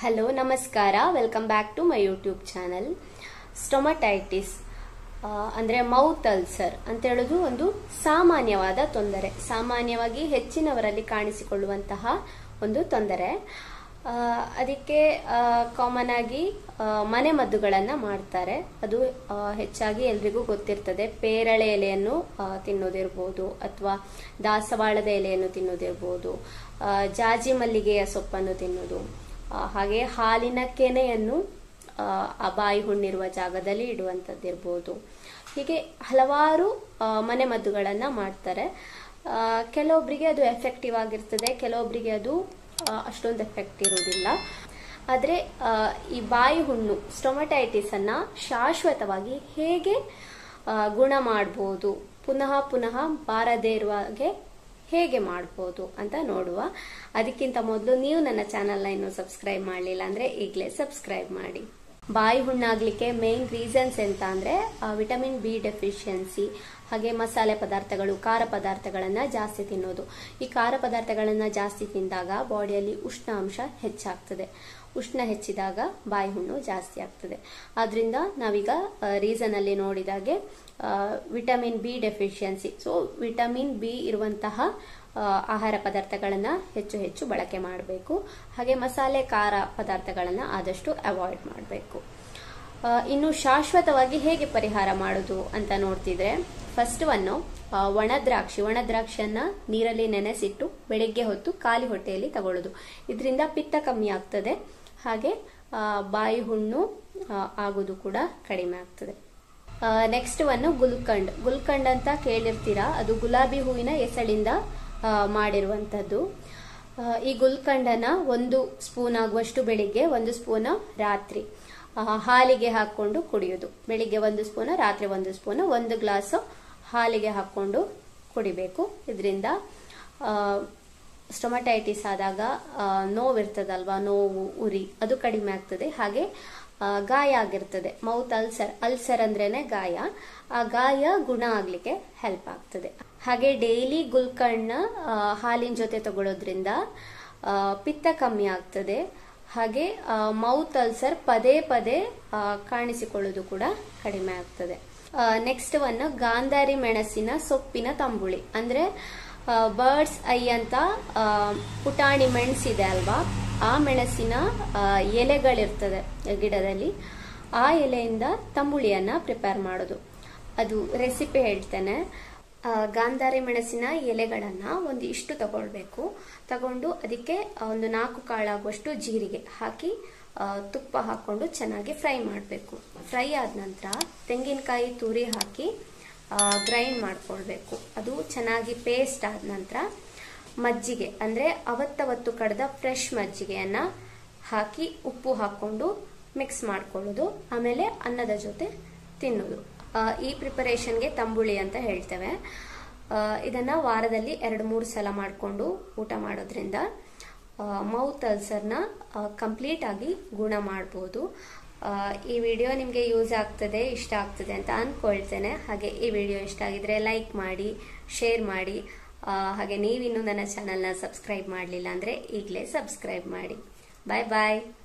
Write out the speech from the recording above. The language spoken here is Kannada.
ಹಲೋ ನಮಸ್ಕಾರ welcome back to my YouTube channel stomatitis ಅಂದರೆ ಮೌತ್ ಅಲ್ಸರ್ ಅಂತ ಹೇಳೋದು ಒಂದು ಸಾಮಾನ್ಯವಾದ ತೊಂದರೆ ಸಾಮಾನ್ಯವಾಗಿ ಹೆಚ್ಚಿನವರಲ್ಲಿ ಕಾಣಿಸಿಕೊಳ್ಳುವಂತಹ ಒಂದು ತೊಂದರೆ ಆ, ಅದಕ್ಕೆ ಕಾಮನ್ ಆಗಿ ಆ, ಮನೆಮದ್ದುಗಳನ್ನು ಮಾಡ್ತಾರೆ ಅದು ಆ, ಹೆಚ್ಚಾಗಿ ಎಲ್ರಿಗೂ ಗೊತ್ತಿರ್ತದೆ ಪೇರಳೆ ಎಲೆಯನ್ನು ಆ, ತಿನ್ನೋದಿರ್ಬೋದು ಅಥವಾ ದಾಸವಾಳದ ಎಲೆಯನ್ನು ತಿನ್ನೋದಿರ್ಬೋದು ಆ, ಜಾಜಿ ಮಲ್ಲಿಗೆಯ ಸೊಪ್ಪನ್ನು ತಿನ್ನೋದು ಆ, ಹಾಗೆ ಹಾಲಿನ ಕೆನೆಯನ್ನು ಆ, ಆ ಬಾಯಿ ಹುಣ್ಣಿರುವ ಜಾಗದಲ್ಲಿ ಇಡುವಂಥದ್ದಿರ್ಬೋದು ಹೀಗೆ ಹಲವಾರು ಆ, ಮನೆಮದ್ದುಗಳನ್ನು ಮಾಡ್ತಾರೆ ಆ, ಕೆಲವೊಬ್ಬರಿಗೆ ಅದು ಎಫೆಕ್ಟಿವ್ ಆಗಿರ್ತದೆ ಕೆಲವೊಬ್ಬರಿಗೆ ಅದು ಆ, ಅಷ್ಟೊಂದು ಎಫೆಕ್ಟ್ ಇರುವುದಿಲ್ಲ ಆದರೆ ಈ ಬಾಯಿ ಹುಣ್ಣು ಸ್ಟೊಮಟೈಟಿಸ್ ಅನ್ನ ಶಾಶ್ವತವಾಗಿ ಹೇಗೆ ಆ, ಗುಣ ಮಾಡ್ಬೋದು ಪುನಃ ಪುನಃ ಬಾರದೇ ಇರುವ ಹಾಗೆ ಹೇಗೆ ಮಾಡ್ಬೋದು ಅಂತ ನೋಡುವ ಅದಕ್ಕಿಂತ ಮೊದಲು ನೀವು ನನ್ನ ಚಾನಲ್ನ ಇನ್ನೂ ಸಬ್ಸ್ಕ್ರೈಬ್ ಮಾಡಲಿಲ್ಲ ಅಂದ್ರೆ ಈಗಲೇ ಸಬ್ಸ್ಕ್ರೈಬ್ ಮಾಡಿ ಬಾಯಿ ಹುಣ್ಣಾಗ್ಲಿಕ್ಕೆ ಮೇನ್ ರೀಸನ್ಸ್ ಎಂತ ಅಂದ್ರೆ ವಿಟಮಿನ್ ಬಿ ಡೆಫಿಷಿಯನ್ಸಿ ಹಾಗೆ ಮಸಾಲೆ ಪದಾರ್ಥಗಳು ಖಾರ ಪದಾರ್ಥಗಳನ್ನ ಜಾಸ್ತಿ ತಿನ್ನೋದು ಈ ಖಾರ ಪದಾರ್ಥಗಳನ್ನ ಜಾಸ್ತಿ ತಿಂದಾಗ ಬಾಡಿಯಲ್ಲಿ ಉಷ್ಣಾಂಶ ಹೆಚ್ಚಾಗ್ತದೆ ಉಷ್ಣ ಹೆಚ್ಚಿದಾಗ ಬಾಯಿ ಹುಣ್ಣು ಜಾಸ್ತಿ ಆಗ್ತದೆ ಆದ್ರಿಂದ ನಾವೀಗ ರೀಸನ್ ಅಲ್ಲಿ ನೋಡಿದಾಗೆ vitamin B deficiency so vitamin B ಇರುವಂತಹ ಆ, ಆಹಾರ ಪದಾರ್ಥಗಳನ್ನ ಹೆಚ್ಚು ಹೆಚ್ಚು ಬಳಕೆ ಮಾಡಬೇಕು ಹಾಗೆ ಮಸಾಲೆ ಖಾರ ಪದಾರ್ಥಗಳನ್ನ ಆದಷ್ಟು ಅವಾಯ್ಡ್ ಮಾಡಬೇಕು ಇನ್ನು ಶಾಶ್ವತವಾಗಿ ಹೇಗೆ ಪರಿಹಾರ ಮಾಡೋದು ಅಂತ ನೋಡ್ತಿದ್ರೆ ಫಸ್ಟ್ ಒನ್ನು ಒಣ ದ್ರಾಕ್ಷಿ ಒಣ ದ್ರಾಕ್ಷಿಯನ್ನ ನೀರಲ್ಲಿ ನೆನೆಸಿಟ್ಟು ಬೆಳಿಗ್ಗೆ ಹೊತ್ತು ಖಾಲಿ ಹೊಟ್ಟೆಯಲ್ಲಿ ತಗೊಳ್ಳೋದು ಇದರಿಂದ ಪಿತ್ತ ಕಮ್ಮಿ ಆಗ್ತದೆ ಹಾಗೆ ಆ, ಬಾಯಿ ಹುಣ್ಣು ಆ, ಆಗೋದು ಕೂಡ ಕಡಿಮೆ ಆಗ್ತದೆ ನೆಕ್ಸ್ಟ್ ಒನ್ ಗುಲ್ಕಂಡ್ ಗುಲ್ಕಂಡ್ ಅಂತ ಕೇಳಿರ್ತೀರಾ ಅದು ಗುಲಾಬಿ ಹೂವಿನ ಎಸಳಿಂದ ಆ, ಮಾಡಿರುವಂತದ್ದು ಆ, ಈ ಗುಲ್ಕಂಡನ ಒಂದು ಸ್ಪೂನ್ ಆಗುವಷ್ಟು ಬೆಳಿಗ್ಗೆ ಒಂದು ಸ್ಪೂನ್ ರಾತ್ರಿ ಆ, ಹಾಲಿಗೆ ಹಾಕೊಂಡು ಕುಡಿಯೋದು ಬೆಳಿಗ್ಗೆ ಒಂದು ಸ್ಪೂನ್ ರಾತ್ರಿ ಒಂದು ಸ್ಪೂನ್ ಒಂದು ಗ್ಲಾಸ್ ಹಾಲಿಗೆ ಹಾಕೊಂಡು ಕುಡಿಬೇಕು ಇದರಿಂದ ಸ್ಟೊಮಟೈಟಿಸ್ ಆದಾಗ ಆ, ನೋವಿರ್ತದಲ್ವಾ ನೋವು ಉರಿ ಅದು ಕಡಿಮೆ ಆಗ್ತದೆ ಹಾಗೆ ಆ, ಗಾಯ ಆಗಿರ್ತದೆ ಮೌತ್ ಅಲ್ಸರ್ ಅಲ್ಸರ್ ಅಂದ್ರೇನೆ ಗಾಯ ಆ ಗಾಯ ಗುಣ ಆಗ್ಲಿಕ್ಕೆ ಹೆಲ್ಪ್ ಆಗ್ತದೆ ಹಾಗೆ ಡೈಲಿ ಗುಲ್ಕಣ್ಣ ಹಾಲಿನ ಜೊತೆ ತಗೊಳ್ಳೋದ್ರಿಂದ ಆ, ಪಿತ್ತ ಕಮ್ಮಿ ಆಗ್ತದೆ ಹಾಗೆ ಮೌತ್ ಅಲ್ಸರ್ ಪದೇ ಪದೇ ಆ, ಕಾಣಿಸಿಕೊಳ್ಳೋದು ಕೂಡ ಕಡಿಮೆ ಆಗ್ತದೆ ನೆಕ್ಸ್ಟ್ ಒನ್ ಗಾಂಧಾರಿ ಮೆಣಸಿನ ಸೊಪ್ಪಿನ ತಂಬುಳಿ ಅಂದ್ರೆ ಬರ್ಡ್ಸ್ ಐ ಅಂತ ಆ, ಪುಟಾಣಿ ಮೆಣಸಿದೆ ಅಲ್ವಾ ಆ ಮೆಣಸಿನ ಆ, ಎಲೆಗಳಿರ್ತದೆ ಗಿಡದಲ್ಲಿ ಆ ಎಲೆಯಿಂದ ತಂಬುಳಿಯನ್ನ ಪ್ರಿಪೇರ್ ಮಾಡೋದು ಅದು ರೆಸಿಪಿ ಹೇಳ್ತೇನೆ ಆ, ಗಾಂಧಾರಿ ಮೆಣಸಿನ ಎಲೆಗಳನ್ನ ಒಂದು ಇಷ್ಟು ತಗೊಳ್ಬೇಕು ತಗೊಂಡು ಅದಕ್ಕೆ ಒಂದು ನಾಲ್ಕು ಕಾಳಾಗುವಷ್ಟು ಜೀರಿಗೆ ಹಾಕಿ ಆ, ತುಪ್ಪ ಹಾಕೊಂಡು ಚೆನ್ನಾಗಿ ಫ್ರೈ ಮಾಡಬೇಕು ಫ್ರೈ ಆದ ನಂತರ ತೆಂಗಿನಕಾಯಿ ತುರಿ ಹಾಕಿ ಗ್ರೈಂಡ್ ಮಾಡ್ಕೊಳ್ಬೇಕು ಅದು ಚೆನ್ನಾಗಿ ಪೇಸ್ಟ್ ಆದ ನಂತರ ಮಜ್ಜಿಗೆ ಅಂದ್ರೆ ಅವತ್ತವತ್ತು ಕಡ್ದ ಫ್ರೆಶ್ ಮಜ್ಜಿಗೆಯನ್ನ ಹಾಕಿ ಉಪ್ಪು ಹಾಕೊಂಡು ಮಿಕ್ಸ್ ಮಾಡ್ಕೊಳ್ಳೋದು ಆಮೇಲೆ ಅನ್ನದ ಜೊತೆ ತಿನ್ನೋದು ಆ, ಈ ಪ್ರಿಪರೇಷನ್ಗೆ ತಂಬುಳಿ ಅಂತ ಹೇಳ್ತೇವೆ ಆ, ಇದನ್ನ ವಾರದಲ್ಲಿ ಎರಡು ಮೂರು ಸಲ ಮಾಡಿಕೊಂಡು ಊಟ ಮಾಡೋದ್ರಿಂದ ಮೌತ್ ಅಲ್ಸರ್ನ ಕಂಪ್ಲೀಟ್ ಆಗಿ ಗುಣ ಮಾಡ್ಬೋದು ಆ, ಈ ವಿಡಿಯೋ ನಿಮಗೆ ಯೂಸ್ ಆಗ್ತದೆ ಇಷ್ಟ ಆಗ್ತದೆ ಅಂತ ಅನ್ಕೊಳ್ತೇನೆ ಹಾಗೆ ಈ ವಿಡಿಯೋ ಇಷ್ಟ ಆಗಿದ್ರೆ ಲೈಕ್ ಮಾಡಿ ಶೇರ್ ಮಾಡಿ ಆ, ಹಾಗೆ ನೀವಿನ್ನೂ ನನ್ನ ಚಾನಲ್ನ ಸಬ್ಸ್ಕ್ರೈಬ್ ಮಾಡಲಿಲ್ಲ ಅಂದರೆ ಈಗಲೇ ಸಬ್ಸ್ಕ್ರೈಬ್ ಮಾಡಿ ಬಾಯ್ ಬಾಯ್